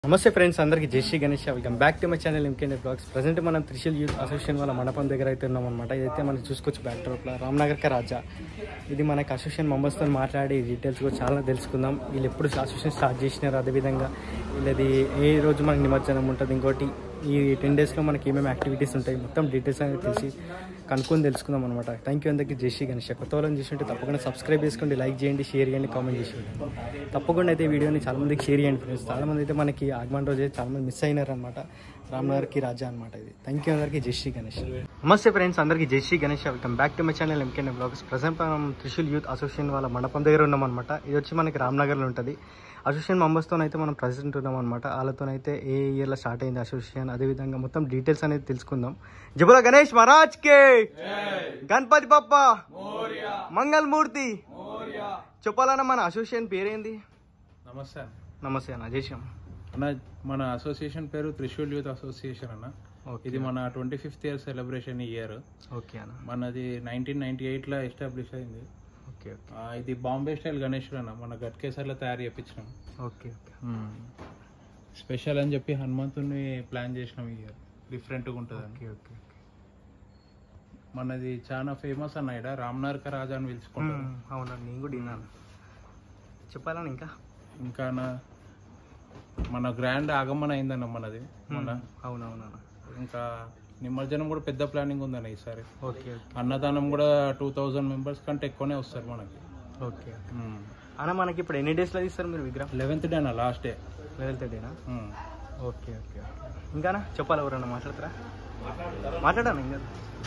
నమస్తే ఫ్రెండ్స్ అందరికి జై Shri Ganesh welcome back to my channel ఎంకేనే బ్లాగ్స్ ప్రజెంట్ మనం త్రిశూల్ యూత్ అసోసియేషన్ వాళ్ళ మండపం దగ్గర అయితే ఉన్నాం అనమాట ఇదైతే మనం చూసుకోవచ్చు బ్యాక్ డ్రాప్లో రామ్నగర్ కా రాజా ఇది మనకి అసోసియేషన్ మెంబర్స్తో మాట్లాడి డీటెయిల్స్ కూడా చాలా తెలుసుకుందాం వీళ్ళు ఎప్పుడు అసోసియేషన్ స్టార్ట్ చేసినారు అదేవిధంగా వీళ్ళది ఏ రోజు మనకి నిమజ్జనం ఉంటుంది ఇంకోటి ఈ టెన్ డేస్లో మనకి ఏమేమి యాక్టివిటీస్ ఉంటాయి మొత్తం డీటెయిల్స్ అనేది తెలిసి కనుక్కొని తెలుసుకుందాం అనమాట థ్యాంక్ యూ అందరికీ జై శ్రీ గణేష్ కొత్త వాళ్ళని చూసుంటే తప్పకుండా సబ్స్క్రైబ్ చేసుకోండి లైక్ చేయండి షేర్ చేయండి కామెంట్ చేయండి తప్పకుండా అయితే ఈ వీడియోని చాలా మందికి షేర్ చేయండి ఫ్రెండ్స్ చాలా మంది అయితే మనకి ఆగమన్ రోజు అయితే చాలా మంది మిస్ అయినారు అనమాట రామ్నగర్కి రాజా అనమాట ఇది థ్యాంక్ యూ అందరికీ జై శ్రీ గణేష్ నమస్తే ఫ్రెండ్స్ అందరికీ జై Shri Ganesh welcome back to my channel ఎంకేనే బ్లాగ్స్ ప్రజెంట్ మనం త్రిశూల్ యూత్ అసోసియేషన్ వాళ్ళ మండపం దగ్గర ఉన్నాం అనమాట ఇది వచ్చి మనకి రామ్నగర్లో ఉంటుంది అసోసియేషన్ మెంబర్స్తో అయితే మనం ప్రెసిడెంట్ ఉన్నాం అనమాట వాళ్ళతోనైతే ఏ ఇయర్లో స్టార్ట్ అయింది అసోసియేషన్ అదేవిధంగా మొత్తం డీటెయిల్స్ అనేది తెలుసుకుందాం జబుల గణేష్ మహారాజ్ కే గణపతి బప్ప మంగళమూర్తి చెప్పాలన్నా మన అసోసియేషన్ పేరేంది నమస్తే అన్న. నమస్తే అన్న జయశ్యామ్ అన్న మన అసోసియేషన్ పేరు త్రిశూల్ యూత్ అసోసియేషన్ అన్న ఓకే ఇది మన twenty fifth year celebration year okay అన్న మనది నైన్టీన్ నైన్టీ ఎయిట్లో ఎస్టాబ్లిష్ అయింది ఓకే ఓకే ఆ, ఇది బాంబే స్టైల్ గణేశుడు అన్న మన గట్కేసర్లో తయారు చేయించినాం ఓకే ఓకే స్పెషల్ అని చెప్పి హనుమంతుని ప్లాన్ చేసినాం ఈ ఇయర్ డిఫరెంట్గా ఉంటుంది ఓకే ఓకే మనది చాలా ఫేమస్ అన్న ఇక్కడ రామ్నార్క రాజా అని పిలుచుకుంటారు అవునా నేను కూడా విన్నాను చెప్పాలని ఇంకా ఇంకా నా మన గ్రాండ్ ఆగమన అయిందన్న మనది మన అవునవునన్న ఇంకా నిమజ్జనం కూడా పెద్ద ప్లానింగ్ ఉందన్న ఈసారి ఓకే ఓకే అన్నదానం కూడా టూ థౌజండ్ మెంబర్స్ కంటే ఎక్కువనే వస్తారు మనకి ఓకే అన్న మనకి ఇప్పుడు ఎన్ని డేస్లో తీస్తారు మీరు విగ్రహం లెవెన్త్ డే అన్న లాస్ట్ డే లెవెల్త్ డేనా ఓకే ఓకే ఓకే ఇంకానా చెప్పాలి ఎవరన్నా మాట్లాడతారా మాట్లాడాను ఇంకా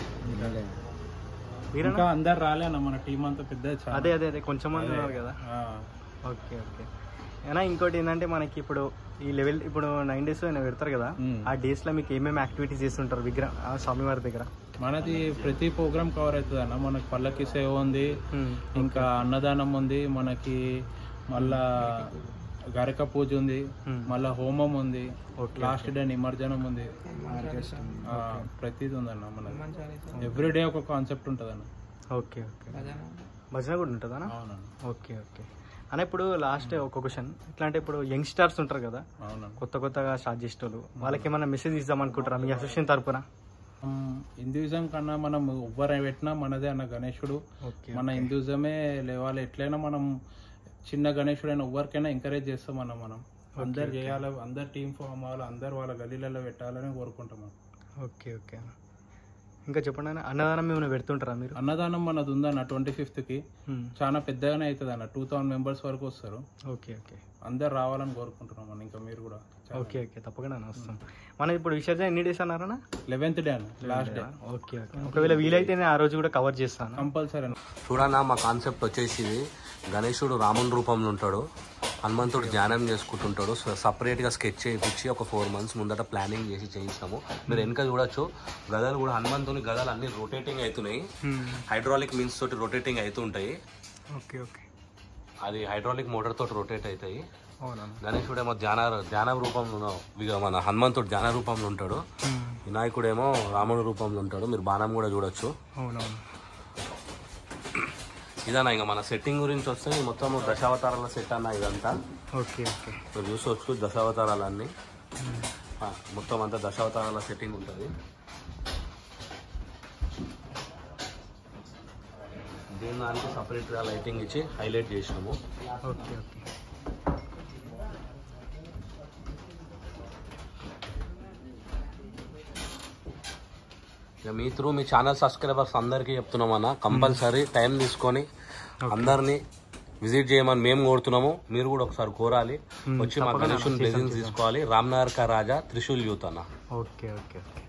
మీరేనా ఇంకా అందరు రాలే అన్న మన టీం అంతా పెద్ద చాలా. అదే అదే అదే కొంచెం మంది ఉన్నారు కదా ఆ, ఓకే ఓకే అయినా ఇంకోటి ఏంటంటే మనకి ఇప్పుడు ఈ లెవెల్ ఇప్పుడు నైన్ డేస్ పెడతారు కదా మ్మ్. ఆ డేస్ లో మీకు ఏమేమి యాక్టివిటీస్ చేస్తుంటారు విగ్రహం ఆ స్వామివారి దగ్గర మనది ప్రతి ప్రోగ్రామ్ కవర్ అవుతుంది అన్న మనకి పల్లకి సేవ ఉంది ఇంకా అన్నదానం ఉంది మనకి మళ్ళా గరక పూజ ఉంది Hmm. మళ్ళా హోమం ఉంది ఓకే లాస్ట్ డే నిమజ్జనం ఉంది ఆ, ప్రతిది ఉందన్న మనది ఎవ్రీ డే ఒక కాన్సెప్ట్ ఉంటుంది అన్న ఓకే ఓకే భజన కూడా ఉంటుందా అవునన్న ఓకే ఓకే అన్న ఇప్పుడు లాస్ట్ ఒక క్వశ్చన్ ఎట్లా అంటే ఇప్పుడు యంగ్స్టర్స్ ఉంటారు కదా అవునన్న కొత్త కొత్తగా స్టార్ట్ చేసేటోళ్ళు వాళ్ళకి ఏమైనా మెసేజ్ ఇద్దాం అనుకుంటారా మీ అసోసియేషన్ తరపున హిందూయిజం కన్నా మనం ఎవ్వరు పెట్టినా మనదే అన్న గణేశుడు ఓకే మన హిందూయిజమే లేవాలి ఎట్లయినా మనం చిన్న గణేశుడైనా ఎవరికైనా ఎంకరేజ్ చేస్తాం అన్న మనం అందరు చేయాలి అందరు టీం ఫామ్ అవ్వాలి అందరు వాళ్ళ గలీలలో పెట్టాలని కోరుకుంటాం మనం. ఓకే ఓకే అన్న ఇంకా చెప్పండి అన్న అన్నదానం ఏమైనా పెడుతుంటారా మీరు అన్నదానం మనది ఉందన్న ట్వంటీ ఫిఫ్త్కి మ్మ్. చాలా పెద్దగానే అవుతుంది అన్న టూ థౌసండ్ మెంబర్స్ వరకు వస్తారు ఓకే ఓకే అందరు రావాలని కోరుకుంటున్నాం అన్న ఇంకా మీరు కూడా ఓకే ఓకే తప్పకుండా అన్న వస్తాం మన ఇప్పుడు విసర్జన ఎన్ని డేస్ అన్నారన్నా లెవెన్త్ డే అన్న లాస్ట్ డే ఓకే ఓకే ఒకవేళ వీలైతే నేను ఆ రోజు కూడా కవర్ చేస్తాను కంపల్సరీ అన్న చూడన్నా మా కాన్సెప్ట్ వచ్చేసి ఇది గణేశుడు రాముని రూపంలో ఉంటాడు హనుమంతుడు ధ్యానం చేసుకుంటుంటాడు సో సపరేట్గా స్కెచ్ చేయించి ఒక ఫోర్ మంత్స్ ముందట ప్లానింగ్ చేసి చేయించినాము మీరు వెనక చూడొచ్చు గదలు కూడా హనుమంతుని గదలు అన్ని రొటేటింగ్ అవుతున్నాయి హైడ్రాలిక్ మీన్స్ తోటి రొటేటింగ్ అవుతుంటాయి ఓకే ఓకే అది హైడ్రాలిక్ మోటార్ తోటి రొటేట్ అవుతాయి అవునా గణేశుడేమో ధ్యాన ధ్యాన రూపంలో ఇక మన హనుమంతుడు ధ్యాన రూపంలో ఉంటాడు వినాయకుడేమో రాముడి రూపంలో ఉంటాడు మీరు బాణం కూడా చూడొచ్చు అవునవును ఇదన్నా ఇంకా మన సెట్టింగ్ గురించి వస్తే ఇది మొత్తం దశావతారాల సెట్ అన్న ఇదంతా ఓకే ఓకే మీరు చూసుకోవచ్చు దశావతారాలన్నీ ఆ, మొత్తం అంతా దశావతారాల సెట్టింగ్ ఉంటుంది దీని దానికి సపరేట్గా లైటింగ్ ఇచ్చి హైలైట్ చేసినాము ఓకే ఓకే ఇక మీ త్రూ మీ ఛానల్ సబ్స్క్రైబర్స్ అందరికీ చెప్తున్నాం అన్న కంపల్సరీ టైం తీసుకొని అందరినీ విజిట్ చేయమని మేము కోరుతున్నాము మీరు కూడా ఒకసారి కోరాలి వచ్చి మా గణేషుని బ్లెజింగ్స్ తీసుకోవాలి రామ్నగర్ కా రాజా త్రిశూల్ యూత్ అన్న ఓకే ఓకే ఓకే